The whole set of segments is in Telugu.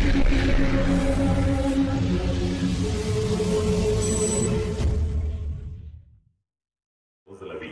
రోజులవి.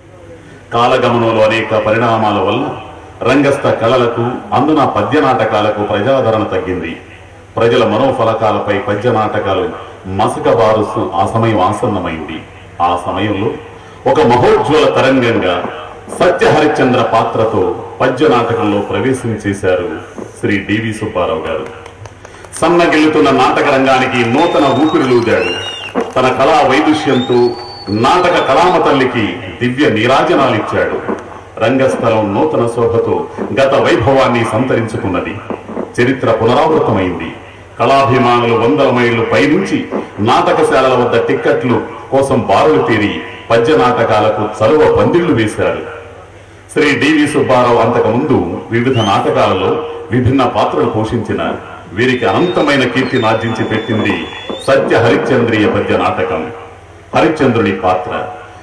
కాలగమనంలో అనేక పరిణామాల వల్ల రంగస్థ కళలకు అందున పద్య నాటకాలకు ప్రజాదరణ తగ్గింది ప్రజల మనోఫలకాలపై పద్య నాటకాలు మసకబారుస్తూ ఆ సమయం ఆసన్నమైంది ఆ సమయంలో ఒక మహోజ్వల తరంగంగా సత్య హరిశ్చంద్ర పాత్రతో పద్య నాటకంలో ప్రవేశం చేశారు శ్రీ డివి సుబ్బారావు గారు సన్నగిల్లుతున్న నాటక రంగానికి నూతన ఊపిరిలూదాడు తన కళా వైదుష్యంతో నాటక కళామ తల్లికి దివ్య నీరాజనాలిచ్చాడు రంగస్థలం నూతన శోభతో గత వైభవాన్ని సంతరించుకున్నది చరిత్ర పునరావృతమైంది కళాభిమానులు వందల మైళ్ళు పైనుంచి నాటకశాలల వద్ద టిక్కెట్లు కోసం బారులు తీరి పద్య నాటకాలకు చలువ పందిళ్లు వేశారు శ్రీ డివి సుబ్బారావు అంతకుముందు వివిధ నాటకాలలో విభిన్న పాత్రలు పోషించిన వీరికి అనంతమైన కీర్తిని ఆర్జించి పెట్టింది సత్య హరిశ్చంద్రీయ పద్య నాటకం హరిశ్చంద్రుని పాత్ర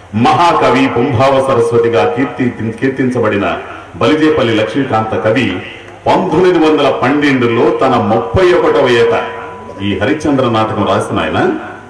మహాకవి పుంభావ సరస్వతిగా కీర్తి కీర్తించబడిన బలిజేపల్లి లక్ష్మీకాంత కవి పంతొమ్మిది వందల పన్నెండులో తన ముప్పై ఒకటవ ఏట ఈ హరిశ్చంద్ర నాటకం రాసిన ఆయన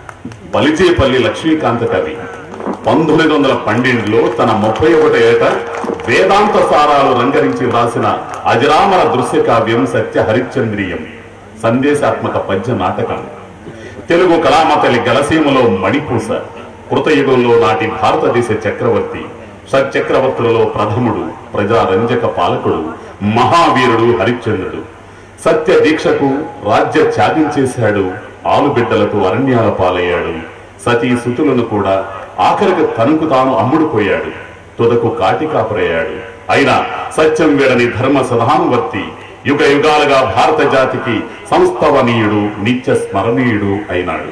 బలిజేపల్లి లక్ష్మీకాంత కవి పంతొమ్మిది వందల పన్నెండులో తన ముప్పై ఒకటి ఏట వేదాంత సారాలు రంగరించి వ్రాసిన అజరామర దృశ్య కావ్యం సత్య హరిశ్చంద్రియం సందేశాత్మక పద్య నాటకం తెలుగు కళామతలి గలసీమలో మణిపూస కృతయుగంలో నాటి భారతదేశ చక్రవర్తి షట్చక్రవర్తులలో ప్రథముడు ప్రజారంజక పాలకుడు మహావీరుడు హరిశ్చంద్రుడు సత్య దీక్షకు రాజ్య త్యాగం చేశాడు ఆలుబిడ్డలతో అరణ్యాల పాలయ్యాడు సతీ సుతులను కూడా ఆఖరికి తనకు తాను అమ్ముడుపోయాడు తుదకు కాటికాపురయ్యాడు అయినా సత్యం వీడని ధర్మ సదానువర్తి యుగ యుగాలుగా భారత జాతికి సంస్థవనీయుడు నిత్య స్మరణీయుడు అయినాడు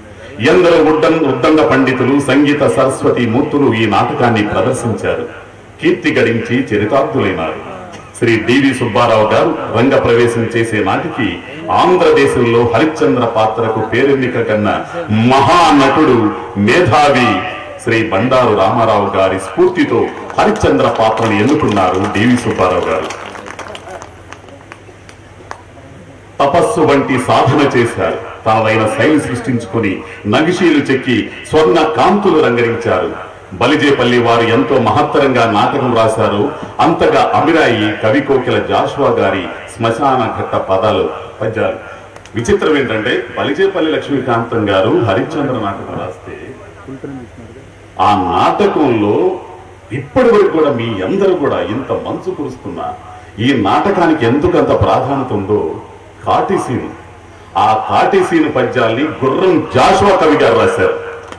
ఎందరో ఉడ్డం ఉద్దండ పండితులు సంగీత సరస్వతి మూర్తులు ఈ నాటకాన్ని ప్రదర్శించారు కీర్తి గడించి చరితార్థులైనారు శ్రీ డివి సుబ్బారావు గారు రంగ ప్రవేశం చేసే నాటికి ఆంధ్రదేశంలో హరిశ్చంద్ర పాత్రకు పేరెన్నిక కన్నా మహానటుడు మేధావి శ్రీ బండారు రామారావు గారి స్ఫూర్తితో హరిశ్చంద్ర పాత్రను ఎన్నుకున్నారు డివి సుబ్బారావు గారు తపస్సు వంటి సాధన చేశారు తానైన శైలి సృష్టించుకొని నగిషీలు చెక్కి స్వర్ణ కాంతులు రంగరించారు బలిజేపల్లి వారు ఎంతో మహత్తరంగా నాటకం రాశారు అంతగా అమిరాయి కవి కోకిల జాషువా గారి శ్మశాన ఘట్ట పదాలు పద్యాలు విచిత్రం ఏంటంటే బలిజేపల్లి లక్ష్మీకాంతం గారు హరిశ్చంద్ర నాటకం రాస్తే ఆ నాటకంలో ఇప్పటి వరకు కూడా మీ అందరూ కూడా ఇంత మంచు కురుస్తున్నా ఈ నాటకానికి ఎందుకు అంత ప్రాధాన్యత ఉందో కాటిసీను ఆ కాటిసీను పద్యాల్ని గుర్రం జాషువా కవి గారు రాశారు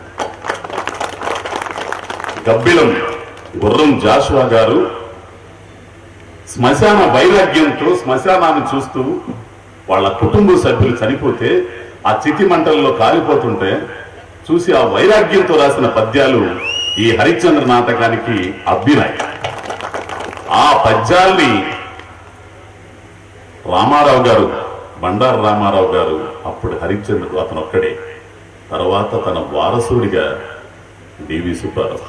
గబ్బిలం గుర్రం జాషువా గారు శ్మశాన వైరాగ్యంతో శ్మశానాన్ని చూస్తూ వాళ్ళ కుటుంబ సభ్యులు చనిపోతే ఆ చితి మంటల్లో కాలిపోతుంటే చూసి ఆ వైరాగ్యంతో రాసిన పద్యాలు ఈ హరిశ్చంద్ర నాటకానికి అబ్బినాయి ఆ పద్యాల్ని రామారావు గారు బండారు రామారావు గారు అప్పుడు హరిశ్చంద్రుడు అతను ఒక్కడే తర్వాత తన వారసుడిగా డివి సుబ్బారావు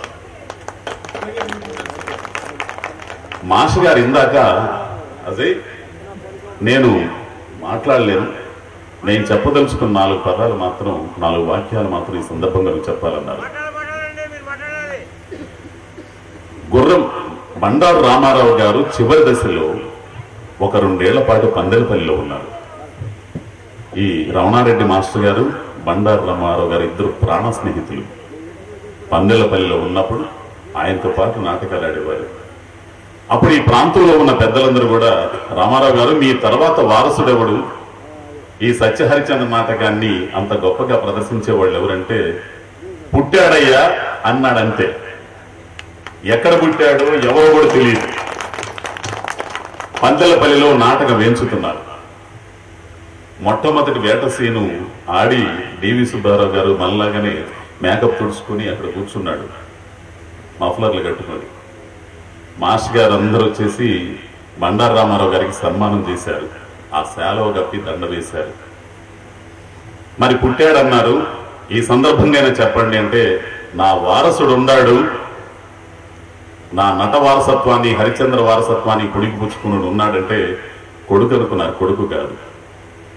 మాష గారు ఇందాక అదే నేను మాట్లాడలేను నేను చెప్పదలుచుకున్న నాలుగు పదాలు మాత్రం నాలుగు వాక్యాలు మాత్రం ఈ సందర్భంగా మీకు చెప్పాలన్నారు మాట్లాడమండి మీరు మాట్లాడాలి గుర్రం బండారు రామారావు గారు చివరి దశలో ఒక రెండేళ్ల పాటు పందెలపల్లిలో ఉన్నారు ఈ రమణారెడ్డి మాస్టర్ గారు బండారు రామారావు గారు ఇద్దరు ప్రాణ స్నేహితులు పందెలపల్లిలో ఉన్నప్పుడు ఆయనతో పాటు నాటకాలు ఆడేవారు అప్పుడు ఈ ప్రాంతంలో ఉన్న పెద్దలందరూ కూడా రామారావు గారు మీ తర్వాత వారసుడెవడు ఈ సత్యహరిచంద్ర నాటకాన్ని అంత గొప్పగా ప్రదర్శించే వాళ్ళు ఎవరంటే పుట్టాడయ్యా అన్నాడంతే ఎక్కడ పుట్టాడో ఎవరో కూడా తెలియదు పందెలపల్లిలో నాటకం వేయించుతున్నారు మొట్టమొదటి వేట సీను ఆడి డివి సుబ్బారావు గారు మనలాగానే మేకప్ తుడుచుకుని అక్కడ కూర్చున్నాడు మఫ్లర్లు కట్టుకొని మాస్టర్ గారు అందరూ వచ్చేసి బండారు రామారావు గారికి సన్మానం చేశారు ఆ శాలవ కప్పి దండ వేశారు మరి పుట్టాడన్నారు ఈ సందర్భంగా చెప్పండి అంటే నా వారసుడు ఉన్నాడు నా నట వారసత్వాన్ని హరిచంద్ర వారసత్వాన్ని కొడుకు పుచ్చుకున్నాడు ఉన్నాడంటే కొడుకు అనుకున్నారు కొడుకు కాదు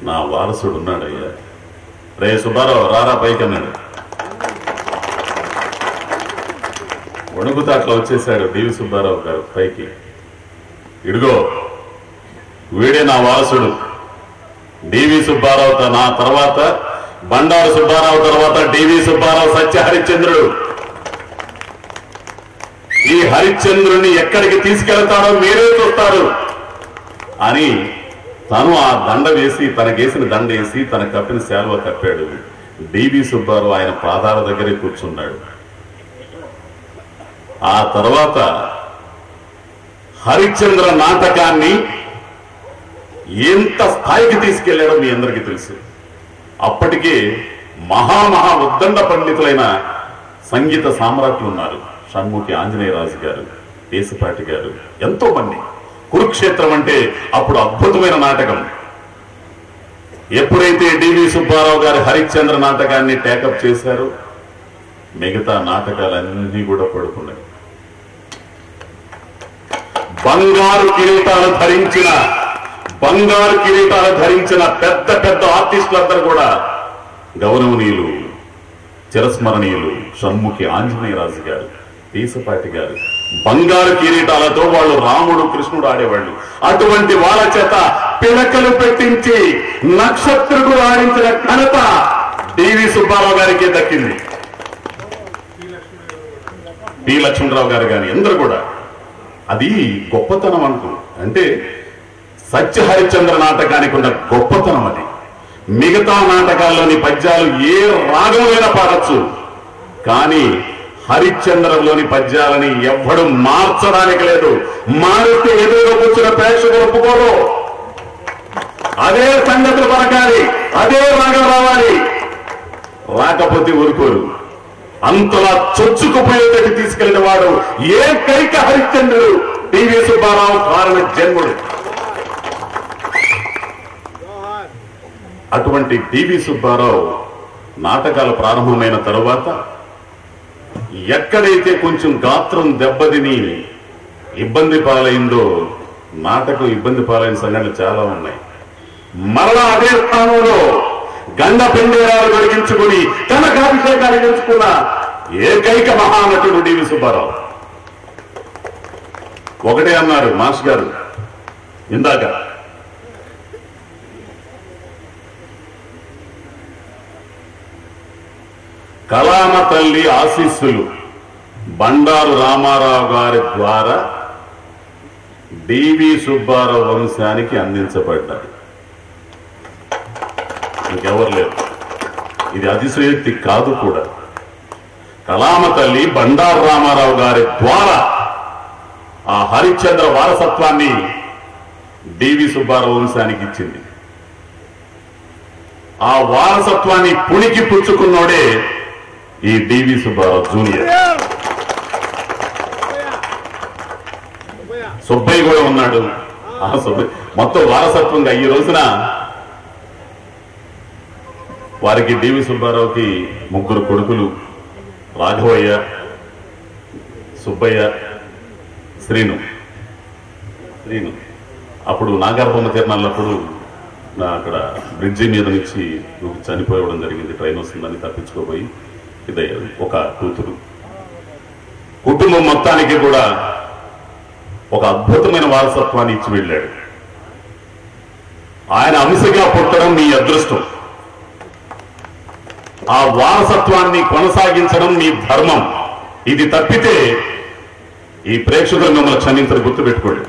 నా వారసుడు ఉన్నాడయ్యా రే సుబ్బారావు రారా పైకి అన్నాడు వణుకుతా అట్లా వచ్చేసాడు డివి సుబ్బారావు గారు పైకి ఇడుగో వీడే నా వారసుడు డివి సుబ్బారావు త- నా తర్వాత బండారు సుబ్బారావు తర్వాత డివి సుబ్బారావు సత్య హరిశ్చంద్రుడు ఈ హరిశ్చంద్రుని ఎక్కడికి తీసుకెళ్తాడో మీరే చూస్తారు అని తను ఆ దండ వేసి తనకేసిన దండ వేసి తన కప్పిన శాలువ కప్పాడు డివి సుబ్బారావు ఆయన పాదాల దగ్గరే కూర్చున్నాడు ఆ తర్వాత హరిశ్చంద్ర నాటకాన్ని ఎంత స్థాయికి తీసుకెళ్లాడో మీ అందరికీ తెలుసు అప్పటికే మహామహా ఉద్దండ పండితులైన సంగీత సామ్రాట్లు ఉన్నారు షణ్ముఖి ఆంజనేయరాజు గారు దేశపాటి గారు ఎంతో మంది కురుక్షేత్రం అంటే అప్పుడు అద్భుతమైన నాటకం ఎప్పుడైతే డివి సుబ్బారావు గారి హరిశ్చంద్ర నాటకాన్ని టేకప్ చేశారో మిగతా నాటకాలన్నీ కూడా పడుకున్నాయి బంగారు కిరీటాలు ధరించిన బంగారు కిరీటాలు ధరించిన పెద్ద పెద్ద ఆర్టిస్టులందరూ కూడా గౌరవనీయులు చిరస్మరణీయులు షణ్ముఖి ఆంజనేయరాజు గారు దేశపాటి గారు బంగారు కిరీటాలతో వాళ్ళు రాముడు కృష్ణుడు ఆడేవాళ్ళు అటువంటి వాళ్ళ చేత పిలకలు పెట్టించి నక్షత్రుడు ఆడించిన ఘనత డివి సుబ్బారావు గారికి దక్కింది పి లక్ష్మణరావు గారు కానీ అందరూ కూడా అది గొప్పతనం అనుకో అంటే సత్య హరిశ్చంద్ర నాటకానికి ఉన్న గొప్పతనం అది మిగతా నాటకాల్లోని పద్యాలు ఏ రాగమైనా పాడచ్చు కానీ హరిశ్చంద్రంలోని పద్యాలని ఎవ్వడు మార్చడానికి లేదు మారితే ఎదురుగా కూర్చున్న ప్రేక్షకులు ఒప్పుకోరు అదే సంగతులు పలకాలి అదే రాగం రావాలి రాకపోతే ఊరుకోరు అంతలా చొచ్చుకుపోయేటట్టు తీసుకెళ్లిన వాడు ఏకైక హరిశ్చంద్రుడు టీవీ సుబ్బారావు కారణ జన్ముడు అటువంటి టీవీ సుబ్బారావు నాటకాలు ప్రారంభమైన తరువాత ఎక్కడైతే కొంచెం గాత్రం దెబ్బతిని ఇబ్బంది పాలైందో నాటకం ఇబ్బంది పాలైన సంఘటనలు చాలా ఉన్నాయి మరలా అదే స్థానంలో గండ పిండేరాలు వెలిగించుకుని కనకాభిషేకాలు ఎంచుకున్న ఏకైక మహానటుడు డివి సుబ్బారావు ఒకటే అన్నారు మాస్ గారు ఇందాక కళామ తల్లి ఆశీస్సులు బండారు రామారావు గారి ద్వారా డివి సుబ్బారావు వంశానికి అందించబడ్డాయి ఇంకెవరు లేరు ఇది అతిశయోక్తి కాదు కూడా కళామ తల్లి బండారు రామారావు గారి ద్వారా ఆ హరిశ్చంద్ర వారసత్వాన్ని డివి సుబ్బారావు వంశానికి ఇచ్చింది ఆ వారసత్వాన్ని పుణికి పుచ్చుకున్నోడే ఈ డివి సుబ్బారావు జూనియర్ సుబ్బయ్య కూడా ఉన్నాడు ఆ సుబ్బయ్య మొత్తం వారసత్వంగా ఈ రోజున వారికి డివి సుబ్బారావుకి ముగ్గురు కొడుకులు రాఘవయ్య సుబ్బయ్య శ్రీను శ్రీను అప్పుడు నాగార్బొమ్మ తిరణాలప్పుడు నా అక్కడ బ్రిడ్జి మీద నుంచి దూకి చనిపోవడం జరిగింది ట్రైన్ వస్తుందని తప్పించుకోపోయి ఇదయ్యారు ఒక కూతురు కుటుంబం మొత్తానికి కూడా ఒక అద్భుతమైన వారసత్వాన్ని ఇచ్చి వెళ్ళాడు ఆయన అంశగా పుట్టడం మీ అదృష్టం ఆ వారసత్వాన్ని కొనసాగించడం మీ ధర్మం ఇది తప్పితే ఈ ప్రేక్షకులు మిమ్మల్ని క్షమించరు గుర్తుపెట్టుకోండి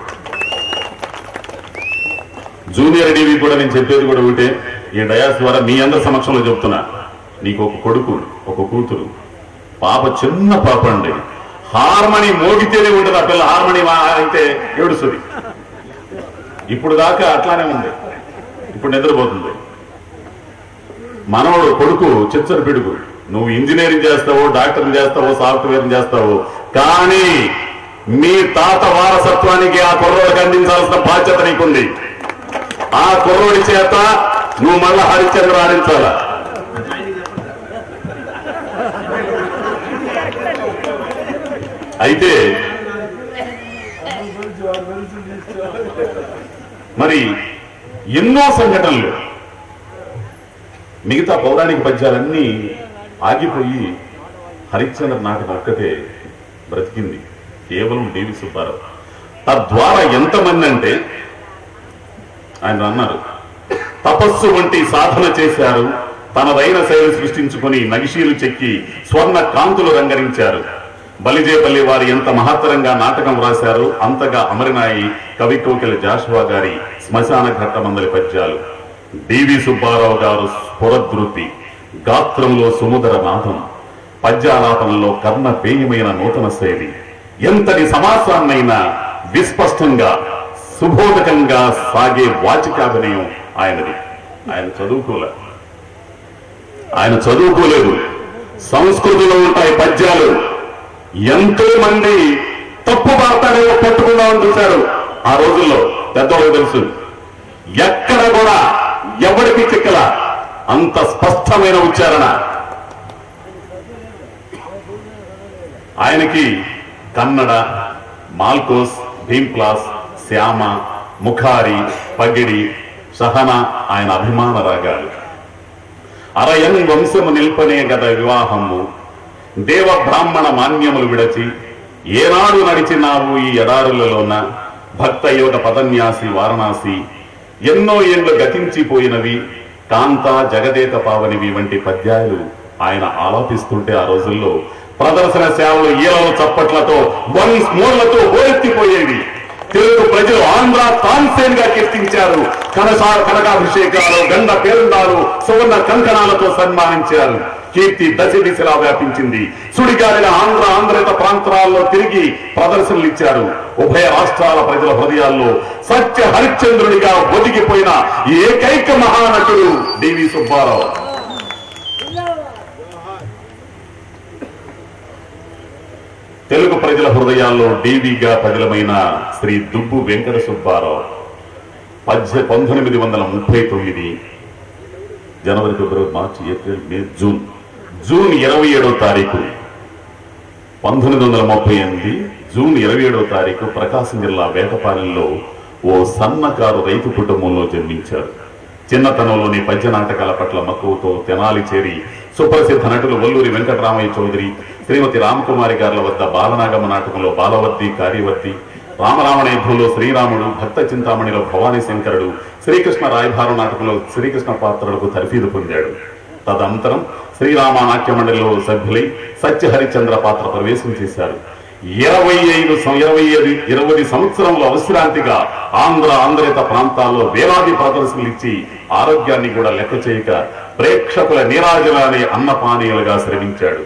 జూనియర్ డివి కూడా నేను చెప్పేది కూడా ఒకటే ఈ డయాస్ ద్వారా మీ అందరి సమక్షంలో చెప్తున్నా నీకు ఒక కొడుకు ఒక కూతురు పాప చిన్న పాప అండి హార్మనీ మోగితేనే ఉండదు ఆ పిల్ల హార్మనీ మా- అయితే ఏడుస్తుంది ఇప్పుడు దాకా అట్లానే ఉంది ఇప్పుడు నిద్రపోతుంది మనవడు కొడుకు చిచ్చర పిడుగు నువ్వు ఇంజనీరింగ్ చేస్తావో డాక్టర్ని చేస్తావో సాఫ్ట్వేర్ చేస్తావో కానీ మీ తాత వారసత్వానికి ఆ కుర్రోడికి అందించాల్సిన బాధ్యత నీకుంది ఆ కుర్రోడి చేత నువ్వు మళ్ళా హరిశ్చంద్ర ఆడించాలా అయితే మరి ఎన్నో సంఘటనలు మిగతా పౌరాణిక పద్యాలన్నీ ఆగిపోయి హరిశ్చంద్ర నాటకం ఒక్కటే బ్రతికింది కేవలం దేవి సుబ్బారావు తద్వారా ఎంతమంది అంటే ఆయన అన్నారు తపస్సు వంటి సాధన చేశారు తనదైన శైలి సృష్టించుకుని నగిషీలు చెక్కి స్వర్ణ కాంతులు రంగరించారు బలిజేపల్లి వారి ఎంత మహత్తరంగా నాటకం రాశారు అంతగా అమరినాయి కవి కోకిల జాషువా గారి శ్మశాన ఘట్టమందలి పద్యాలు డివి సుబ్బారావు గారు స్ఫురదృతి గాత్రంలో సుముదర నాదం పద్యాలాపనలో కర్ణ పేయమైన నూతన శైలి ఎంతటి సమాసాన్నైనా విస్పష్టంగా సుబోధకంగా సాగే వాచికాభినయం ఆయనది ఆయన చదువుకోలే ఆయన చదువుకోలేదు సంస్కృతిలో ఉంటాయి పద్యాలు ఎంతో మంది తప్పు వార్తనేమో పట్టుకుందామని చూశారు ఆ రోజుల్లో పెద్దవాళ్ళు తెలుసు ఎక్కడ కూడా ఎవరికి చిక్కల అంత స్పష్టమైన ఉచ్చారణ ఆయనకి కన్నడ మాల్కోస్ భీంప్లాస్ శ్యామ ముఖారి పగిడి సహన ఆయన అభిమాన రాగాలు అరయన్ వంశము నిల్పనే గద వివాహము దేవ బ్రాహ్మణ మాన్యములు విడచి ఏనాడు నడిచినావు ఈ ఎడారులలోన భక్త యోగ పదన్యాసి వారణాసి ఎన్నో ఏండ్లు గతించిపోయినవి కాంత జగదేక పావనివి వంటి పద్యాలు ఆయన ఆలాపిస్తుంటే ఆ రోజుల్లో ప్రదర్శన సేవలు ఈలలు చప్పట్లతో వన్స్ మూలతో హోరెత్తిపోయేవి తెలుగు ప్రజలు ఆంధ్ర తాన్సేన్ గా కీర్తించారు కనసా కనకాభిషేకాలు గండ పేరుండాలు సువర్ణ కంకణాలతో సన్మానించారు కీర్తి దశ దిశలా వ్యాపించింది సుడిగాలిన ఆంధ్ర ఆంధ్రేత ప్రాంతాల్లో తిరిగి ప్రదర్శనలు ఇచ్చారు ఉభయ రాష్ట్రాల ప్రజల హృదయాల్లో సత్య హరిశ్చంద్రుడిగా ఒదిగిపోయిన ఏకైక మహానటుడు డివి సుబ్బారావు తెలుగు ప్రజల హృదయాల్లో డీవీగా పదిలమైన శ్రీ దుబ్బు వెంకట సుబ్బారావు పద్దె పంతొమ్మిది వందల ముప్పై తొమ్మిది జనవరి ఫిబ్రవరి మార్చి ఏప్రిల్ మే జూన్ జూన్ ఇరవై ఏడవ తారీఖు పంతొమ్మిది వందల ముప్పై ఎనిమిది జూన్ ఇరవై ఏడవ తారీఖు ప్రకాశం జిల్లా వేటపాలెంలో ఓ సన్నకారు రైతు కుటుంబంలో జన్మించారు చిన్నతనంలోని పద్య నాటకాల పట్ల మక్కువతో తెనాలి చేరి సుప్రసిద్ధ నటులు వల్లూరి వెంకటరామయ్య చౌదరి శ్రీమతి రామకుమారి గారుల వద్ద బాలనాగమ్మ నాటకంలో బాలవర్తి కార్యవర్తి రామరావణేభంలో శ్రీరాముడు భక్త చింతామణిలో భవానీ శంకరుడు శ్రీకృష్ణ రాయభారం నాటకంలో శ్రీకృష్ణ పాత్రలకు తర్ఫీదు పొందాడు తదనంతరం శ్రీరామ నాట్య మండలిలో సభ్యులై సత్యహరిచంద్ర పాత్ర ప్రవేశం చేశారు ఇరవై ఐదు సం- ఇరవై ఐదు ఇరవై సంవత్సరంలో అవసరాంతిగా ఆంధ్ర ఆంధ్రేత ప్రాంతాల్లో వేలాది ప్రదర్శనలు ఇచ్చి ఆరోగ్యాన్ని కూడా లెక్క చేయక ప్రేక్షకుల నీరాజనాన్ని అన్నపానీయులుగా శ్రమించాడు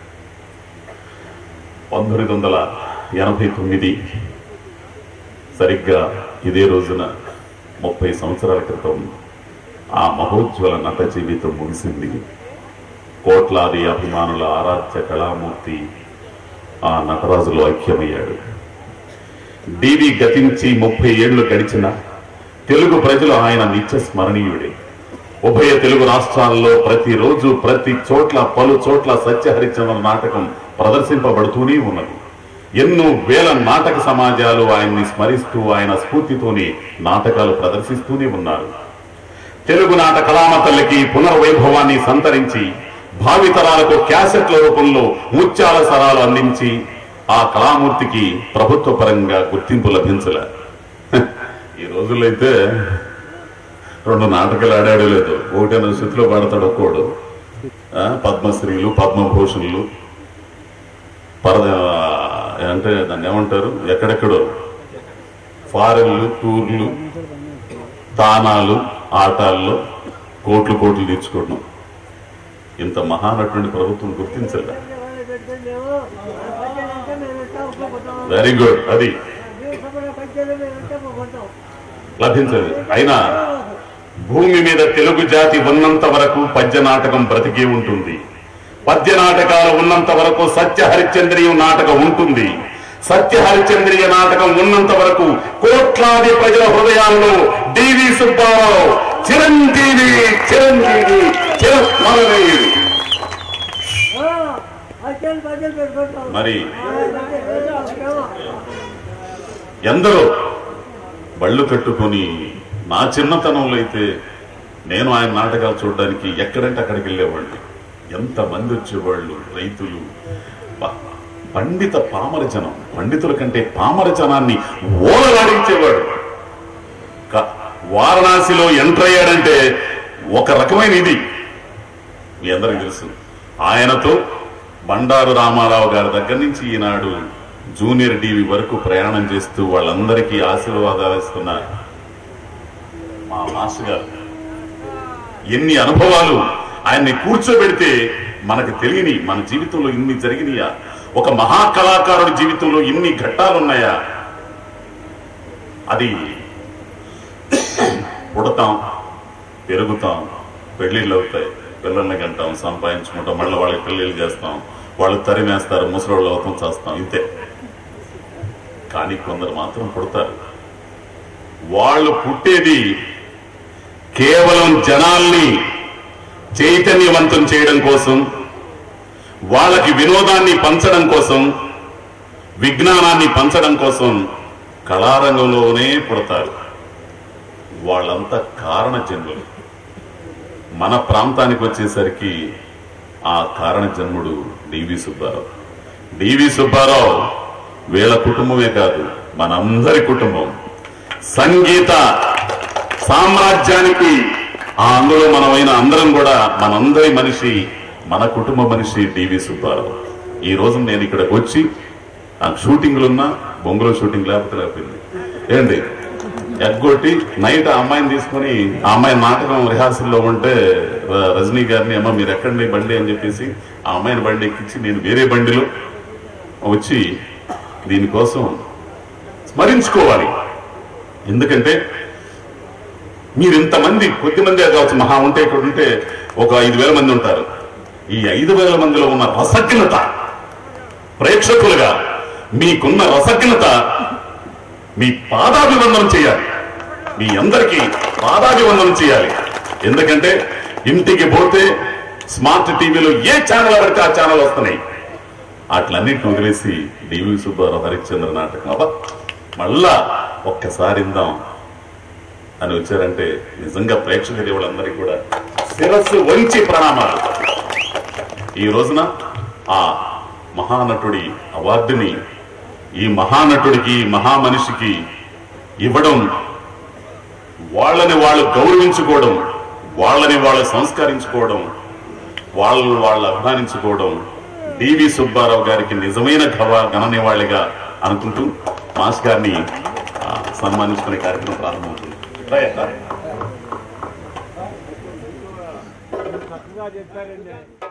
పంతొమ్మిది వందల ఎనభై తొమ్మిది సరిగ్గా ఇదే రోజున ముప్పై సంవత్సరాల క్రితం ఆ మహోజ్వల నట జీవితం ముగిసింది కోట్లాది అభిమానుల ఆరాధ్య కళామూర్తి ఆ నటరాజులో ఐక్యమయ్యాడు డివి గతించి ముప్పై ఏళ్లు గడిచిన తెలుగు ప్రజలు ఆయన నిత్య స్మరణీయుడే ఉభయ తెలుగు రాష్ట్రాల్లో ప్రతిరోజు ప్రతి చోట్ల పలు చోట్ల సత్యహరిచంద్ర నాటకం ప్రదర్శింపబడుతూనే ఉన్నది ఎన్నో వేల నాటక సమాజాలు ఆయన్ని స్మరిస్తూ ఆయన స్ఫూర్తితోనే నాటకాలు ప్రదర్శిస్తూనే ఉన్నారు తెలుగు నాట కళామ తల్లికి పునర్వైభవాన్ని సంతరించి భావితరాలకు క్యాసెట్ల రూపంలో ముత్యాల సరాలు అందించి ఆ కళామూర్తికి ప్రభుత్వ పరంగా గుర్తింపు లభించలే హ, ఈ రోజుల్లో అయితే రెండు నాటకాలు ఆడాడు లేదు ఒకటైన స్థితిలో పాడతాడు ఒక్కోడు ఆ, పద్మశ్రీలు పద్మభూషణులు పరద అంటే దాన్ని ఏమంటారు ఎక్కడెక్కడో ఫారెన్లు టూర్లు తానాలు ఆటాల్లో కోట్లు కోట్లు తెచ్చుకోవడం ఇంత మహానటుని ప్రభుత్వం గుర్తించలే వెరీ గుడ్ అది లభించదు అయినా భూమి మీద తెలుగు జాతి ఉన్నంత వరకు పద్య నాటకం బ్రతికి ఉంటుంది పద్య నాటకాలు ఉన్నంత వరకు సత్య హరిశ్చంద్రియం నాటకం ఉంటుంది సత్య హరిశ్చంద్రియ నాటకం ఉన్నంత వరకు కోట్లాది ప్రజల హృదయాల్లో డివి సుబ్బారావు చిరంజీవి చిరంజీవి చిరస్మరణీయుడు మరి ఎందరో బళ్ళు కట్టుకొని నా చిన్నతనంలో అయితే నేను ఆయన నాటకాలు చూడడానికి ఎక్కడంటే అక్కడికి వెళ్ళేవాళ్ళు ఎంత మంది వచ్చేవాళ్ళు రైతులు ప- పండిత పామరజనం పండితుల కంటే పామరజనాన్ని ఓలలాడించేవాడు క- వారణాసిలో ఎంటర్ అయ్యాడంటే ఒక రకమైన ఇది మీ అందరికి తెలుసు ఆయనతో బండారు రామారావు గారి దగ్గర నుంచి ఈనాడు జూనియర్ టీవీ వరకు ప్రయాణం చేస్తూ వాళ్ళందరికీ ఆశీర్వాదాలు ఇస్తున్న మా మాస్టర్ గారు ఎన్ని అనుభవాలు ఆయన్ని కూర్చోబెడితే మనకు తెలియని మన జీవితంలో ఇన్ని జరిగినాయా ఒక మహా కళాకారుడి జీవితంలో ఇన్ని ఘట్టాలున్నాయా అది పుడతాం పెరుగుతాం పెళ్లిళ్ళు అవుతాయి పిల్లల్ని కంటాం సంపాదించుకుంటాం మళ్ళీ వాళ్ళకి పెళ్లిళ్ళు చేస్తాం వాళ్ళు తరిమేస్తారు ముసలోళ్ళు అవుతాం చేస్తాం ఇంతే కానీ కొందరు మాత్రం పుడతారు వాళ్ళు పుట్టేది కేవలం జనాల్ని చైతన్యవంతం చేయడం కోసం వాళ్ళకి వినోదాన్ని పంచడం కోసం విజ్ఞానాన్ని పంచడం కోసం కళారంగంలోనే పుడతారు వాళ్ళంతా కారణ జన్ములు మన ప్రాంతానికి వచ్చేసరికి ఆ కారణ జన్ముడు డివి సుబ్బారావు డివి సుబ్బారావు వీళ్ళ కుటుంబమే కాదు మనందరి కుటుంబం సంగీత సామ్రాజ్యానికి ఆ అందులో మనమైన అందరం కూడా మనందరి మనిషి మన కుటుంబ మనిషి డివి సుబ్బారావు ఈ రోజు నేను ఇక్కడికి వచ్చి ఆ షూటింగ్లున్నా బొంగులో షూటింగ్ లేకపోతే లేకపోయింది ఏంటి ఎగ్గొట్టి నైట్ ఆ అమ్మాయిని తీసుకొని ఆ అమ్మాయి నాటకం రిహార్సల్లో ఉంటే ర- రజనీ గారిని అమ్మ మీరు ఎక్కడండి బండి అని చెప్పేసి ఆ అమ్మాయిని బండి ఎక్కించి నేను వేరే బండిలో వచ్చి దీనికోసం స్మరించుకోవాలి ఎందుకంటే మీరు ఇంతమంది కొద్ది మంది కావచ్చు మహా ఉంటే ఇక్కడ ఉంటే ఒక ఐదు వేల మంది ఉంటారు ఈ ఐదు వేల మందిలో ఉన్న రసజ్ఞత ప్రేక్షకులుగా మీకున్న రసజ్ఞత మీ పాదాభివందనం చేయాలి మీ అందరికీ పాదాభివందనం చేయాలి ఎందుకంటే ఇంటికి పోతే స్మార్ట్ టీవీలో ఏ ఛానల్ పడితే ఆ ఛానల్ వస్తున్నాయి అట్లన్నింటిని వదిలేసి డివి సుబ్బారావు హరిశ్చంద్ర నాటకం అబ్బా మళ్ళా ఒక్కసారి ఇందాం అని వచ్చారంటే నిజంగా ప్రేక్షక దేవుళ్ళందరికీ కూడా శిరస్సు వంచి ప్రణామాలు ఈ రోజున ఆ మహానటుడి అవార్డుని ఈ మహానటుడికి మహామనిషికి ఇవ్వడం వాళ్ళని వాళ్ళు గౌరవించుకోవడం వాళ్ళని వాళ్ళు సంస్కరించుకోవడం వాళ్ళు వాళ్ళు అభిమానించుకోవడం డివి సుబ్బారావు గారికి నిజమైన ఘవ ఘన నివాళిగా అనుకుంటూ మాస్ గారిని ఆ, సన్మానించుకునే కార్యక్రమం ప్రారంభమవుతుంది రాయ్ అక్క. చక్కగా చెప్పారండి